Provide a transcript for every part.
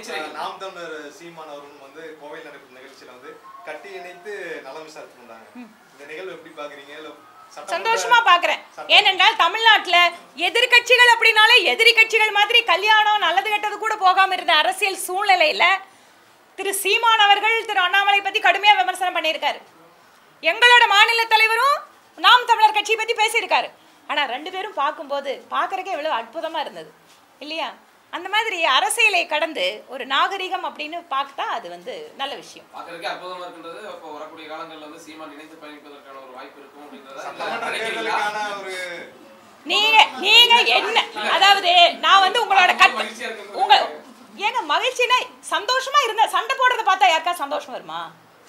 கிளைச்சிறைகள். நாம் தமிழர் சீமான் அவர்களும் வந்து கோவையில் நடைபெற்ற நிகழ்ச்சியில வந்து கட்டி இணைத்து நலம் விசாரித்து வந்தாங்க இந்த நிகழ்வு எப்படி பாக்குறீங்க இல்ல சட்டமன்ற- சந்தோஷமா பாக்குறேன் ஏனென்றால் தமிழ்நாட்டுல எதிர்க்கட்சிகள் அப்படின்னாலே எதிரி கட்சிகள் மாதிரி கல்யாணம் நல்லது கெட்டது கூட போகாம இருந்த அரசியல் சூழ்நிலையில திரு சீமான் அவர்கள் திரு அண்ணாமலை பத்தி கடுமையா விமர்சனம் பண்ணியிருக்காரு எங்களோட மாநில தலைவரும் நாம் தமிழர் கட்சி பத்தி பேசியிருக்காரு ஆனா ரெண்டு பேரும் பார்க்கும்போது பார்க்கறக்கே எவ்வளவு அற்புதமா இருந்தது இல்லையா அந்த மாதிரி அரசியலை கடந்து ஒரு நாகரிகம் அப்படின்னு பார்த்தா அது வந்து நல்ல விஷயம் பார்க்கறதுக்கே அற்புதமா இருக்கின்றது அப்போ வரக்கூடிய காலங்கள்ல வந்து சீமான் இணைந்து பயணிப்பதற்கான ஒரு வாய்ப்பு இருக்கும் அப்படின்றத சட்டமன்ற நினைக்கிறீங்களா தேர்தலுக்கான ஒரு நீங்க நீங்க என்ன அதாவது நான் வந்து உங்களோட கட் மகிழ்ச்சியா இருக்கும்போது உங்க ஏங்க மகிழ்ச்சினா சந்தோஷமா இருந்தா சண்டை போடுறத பார்த்தா யாருக்கா சந்தோஷம் வருமா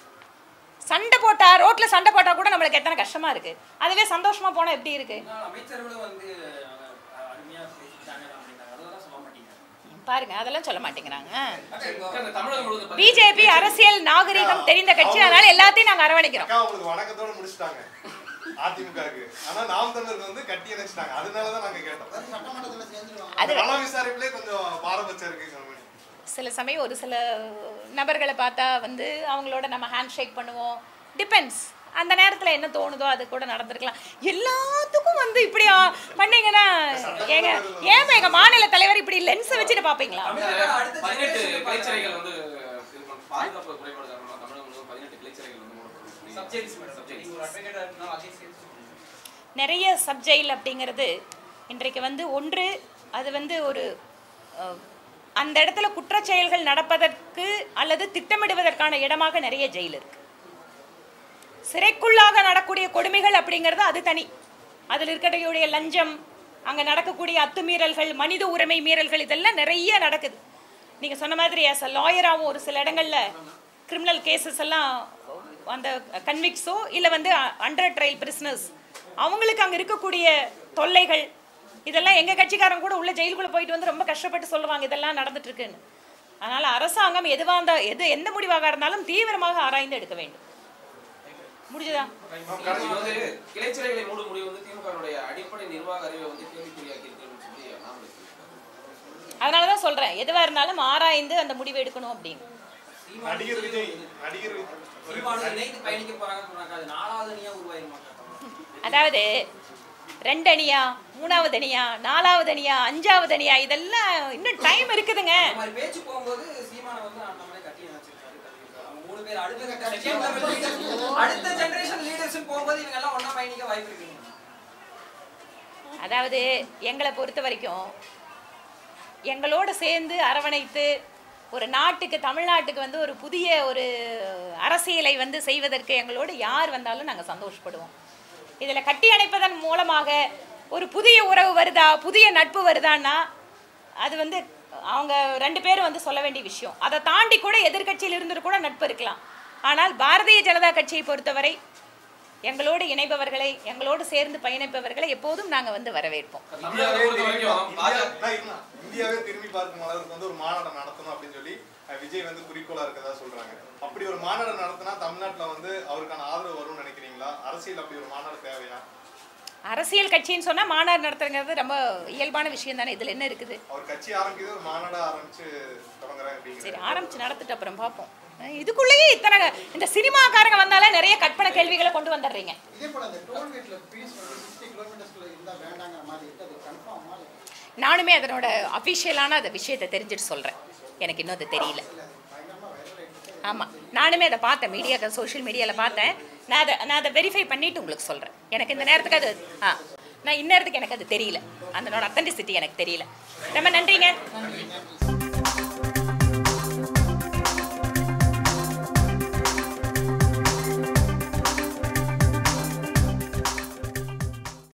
சண்டை போட்டா ரோட்ல சண்டை போட்டா கூட நம்மளுக்கு எத்தனை கஷ்டமா இருக்கு அதுவே சந்தோஷமா போனா எப்படி இருக்கு ஆனால் அமைச்சர்களும் வந்து அஹ், அருமையா பேசிட்டாங்க அப்படின்னாங்க அதெல்லாம் சொல்ல மாட்டீங்க பாருங்க அதெல்லாம் சொல்ல மாட்டேங்கிறாங்க அந்த தமிழகம் முழுவதும் பாத்தீங்கன்னா பிஜேபி அரசியல் நாகரிகம் தெரிந்த கட்சி அதனால எல்லாத்தையும் நாங்க அரவணைக்கிறோம் அக்கா உங்களுக்கு வணக்கத்தோட முடிச்சிட்டாங்க அதிமுகவுக்கு ஆனா நாம் தமிழருக்கு வந்து கட்டி இணைச்சிட்டாங்க அதனாலதான் நாங்க கேட்டோம் சட்டமன்றத்துல சேர்ந்துருவாங்க அது நலம் விசாரிப்புலயே கொஞ்சம் பாரபட்சம் இருக்கு கண்மணி சில சமயம் ஒரு சில நபர்களை பார்த்தா வந்து அவங்களோட நம்ம ஹேண்ட் ஷேக் பண்ணுவோம் டிபெண்ட்ஸ் அந்த நேரத்தில் என்ன தோணுதோ அது கூட நடந்திருக்கலாம் எல்லாத்துக்கும் வந்து இப்படி ஆ, பண்ணீங்கன்னா ஏங்க ஏன் எங்க மாநில தலைவர் இப்படி லென்ஸை வச்சுட்டு பார்ப்பீங்களா தமிழ்நாடு அடுத்த பதினெட்டு generation கிளைச்சரைகள் வந்து இது பண்ண- பாதுகாப்பு குறைபாடு காரணமா தமிழகம் முழுவதும் பதினெட்டு கிளைச்சரைகள் வந்து மூடப்பட்டிருக்கு. Subjects madam Subjects. நீங்க ஒரு அட்வொகேட்டா இருந்தாலும் அதையும் சேர்த்து சொல்லுங்க நிறைய சப்ஜெயில் அப்படிங்கிறது இன்றைக்கு வந்து ஒன்று அது வந்து ஒரு அஹ், அந்த இடத்துல குற்றச் செயல்கள் நடப்பதற்கு அல்லது திட்டமிடுவதற்கான இடமாக நிறைய ஜெயில் இருக்கு சிறைக்குள்ளாக நடக்கூடிய கொடுமைகள் அப்படிங்கிறது அது தனி அதில் இருக்கக்கூடிய லஞ்சம் அங்கே நடக்கக்கூடிய அத்துமீறல்கள் மனித உரிமை மீறல்கள் இதெல்லாம் நிறைய நடக்குது நீங்கள் சொன்ன மாதிரி ஆஸ் அ லாயராகவும் ஒரு சில இடங்களில் கிரிமினல் கேசஸ் எல்லாம் அந்த கன்விக்ஸோ இல்லை வந்து அண்டர் ட்ரையல் பிரிஸ்னஸ் அவங்களுக்கு அங்கே இருக்கக்கூடிய தொல்லைகள் இதெல்லாம் எங்கள் கட்சிக்காரங்க கூட உள்ள ஜெயிலுக்குள்ளே போயிட்டு வந்து ரொம்ப கஷ்டப்பட்டு சொல்லுவாங்க இதெல்லாம் நடந்துட்டு இருக்குன்னு அதனால் அரசாங்கம் எதுவாக இருந்தா எது எந்த முடிவாக இருந்தாலும் தீவிரமாக ஆராய்ந்து எடுக்க வேண்டும் முடிஞ்சதா இது வந்து கிளைச்சரைகளை மூடும் முடிவு வந்து திமுகவுடைய அடிப்படை நிர்வாக அறிவை வந்து கேள்விக்குறியாக்கி இருக்குன்னு சொல்லி அண்ணாமலை சொல்லியிருக்காரு. அதனால தான் சொல்கிறேன் எதுவாக இருந்தாலும் ஆராய்ந்து அந்த முடிவு எடுக்கணும் அப்படின்னு நடிகர் விஜய் நடிகர் விஜய் ஒரு சீமானோட இணைந்து பயணிக்க போறாங்கன்னு சொன்னாங்க அது நாலாவது அணியா உருவாயிருமாங்க அதாவது ரெண்டு அணியா மூணாவது அணியா நாலாவது அணியா அஞ்சாவது அணியா இதெல்லாம் இன்னும் டைம் இருக்குதுங்க இந்த மாதிரி பேச்சு போகும்போது சீமான வந்து அண்ணாமலை கட்டி நினைச்சிருக்காரு அவங்க மூணு பேர் அடுத்த கட்ட செகண்ட் லெவல் லீடர்ஸ் அடுத்த ஜெனரேஷன் லீடர்ஸ் போகும்போது இவங்க எல்லாம் ஒண்ணா பயணிக்க வாய்ப்பு இருக்குங்க அதாவது எங்களை பொறுத்த வரைக்கும் எங்களோட சேர்ந்து அரவணைத்து ஒரு நாட்டுக்கு தமிழ்நாட்டுக்கு வந்து ஒரு புதிய ஒரு அரசியலை வந்து செய்வதற்கு எங்களோடு யார் வந்தாலும் நாங்கள் சந்தோஷப்படுவோம் இதில் கட்டி அணைப்பதன் மூலமாக ஒரு புதிய உறவு வருதா புதிய நட்பு வருதான்னா அது வந்து அவங்க ரெண்டு பேரும் வந்து சொல்ல வேண்டிய விஷயம் அதை தாண்டி கூட எதிர்க்கட்சியில் இருந்துட்டு கூட நட்பு இருக்கலாம் ஆனால் பாரதிய ஜனதா கட்சியை பொறுத்தவரை எங்களோடு இணைபவர்களை எங்களோடு சேர்ந்து பயணிப்பவர்களை எப்போதும் நாங்கள் வந்து வரவேற்போம் தமிழகத்தை பொறுத்த வரைக்கும் இந்தியா- பாஜக நான் இருங்க. இந்தியாவே திரும்பி பார்க்கும் அளவுக்கு வந்து ஒரு மாநாடு நடத்தணும் அப்படின்னு சொல்லி அஹ், விஜய் வந்து குறிக்கோளா இருக்கதா சொல்றாங்க அப்படி ஒரு மாநாடு நடத்தினா தமிழ்நாட்டுல வந்து அவருக்கான ஆதரவு வரும்னு நினைக்கிறீங்களா அரசியல் அப்படி ஒரு மாநாடு தேவையா அரசியல் கட்சின்னு சொன்னால் மாநாடு நடத்துறது ரொம்ப இயல்பான விஷயம் தானே இதில் என்ன இருக்குது அவர் கட்சி ஆரம்பிக்கிறது ஒரு மாநாடா ஆரம்பிச்சு தொடங்குறாங்க சரி அப்படிங்கிறது ஆரம்பிச்சு நடத்திட்டு அப்புறம் பார்ப்போம் அஹ் இதுக்குள்ளேயே இத்தனை இந்த சினிமாக்காரங்க வந்தாலே நிறைய கற்பனை கேள்விகளை கொண்டு வந்துடுறீங்க இதே போல அந்த டோல்கேட்ல ஃபீஸ் வந்து சிக்ஸ்டி கிலோமீட்டர்ஸ்குள்ள இருந்தா வேண்டாங்கிற மாதிரி இருக்கு அது கன்ஃபார்மா நானுமே அதனோட அஃபிஷியலான அந்த விஷயத்தை தெரிஞ்சுட்டு சொல்கிறேன் எனக்கு இன்னும் அது தெரியல பயங்கரமா வைரல் ஆயிடுச்சு ஆமாம் நானுமே அதை பார்த்தேன் மீடியா சோஷியல் மீடியாவில் பார்த்தேன் நான் அதை நான் அதை வெரிஃபை பண்ணிட்டு உங்களுக்கு சொல்கிறேன் எனக்கு இந்த நேரத்துக்கு அது ஆ நான் இந்நேரத்துக்கு எனக்கு அது தெரியல அதனோட அத்தன்டிசிட்டி எனக்கு தெரியல ரொம்ப நன்றிங்க